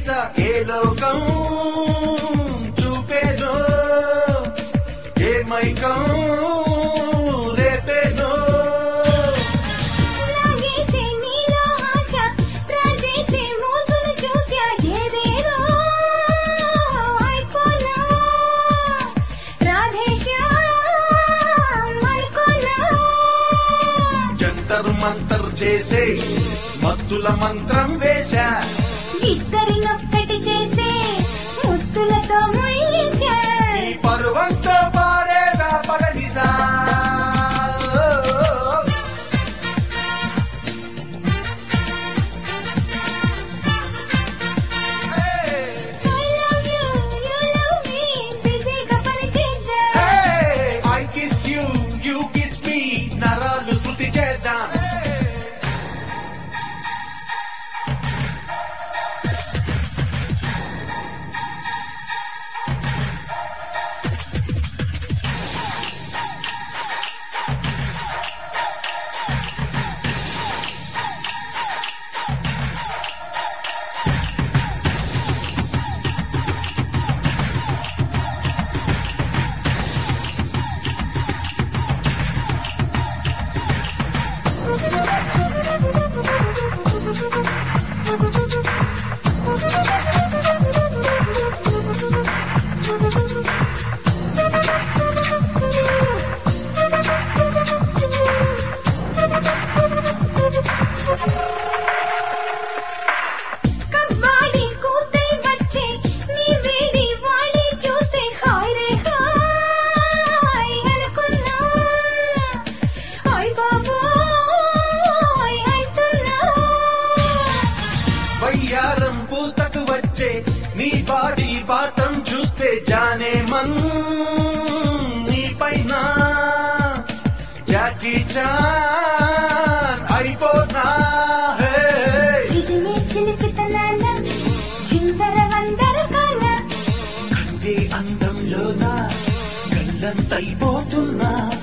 visa ఏ లోకం చూపేనో ఏ మైకం రేపేనో నాగేసే నీలో ఆశ రాజేసే మోజులు చూసా ఏదేదో అయిపోనా రాధేశా మరికోనా జంతర్ మంతర్ చేసే మత్తుల మంత్రం వేశా ఇద్దరినొక్కటి చేసే ముద్దులతో ముయ్యేశా ఈ పరువంతో పాడేదా పగనిసా I love you, you love me, బిజీగా పని చేద్దాం I kiss you you kiss me నరాలు శృతి చేద్దాం కవ్వాడి కూతై వచ్చే నీ వేడి వాడి చూస్తే హాయ్ రే హాయ్ అనుకున్నా హాయ్ బాబోయ్ అంటున్నా వయ్యారం పూతకు వచ్చే నీ బాడీ వాటం చూస్తే జానే మన్ నీ పైన జాకీ చాన్ అయిపోనా హే చిదిమే చిలిపితనాన చిందర వందర కానా కందే అందంలోనా గల్లంతైపోతున్నా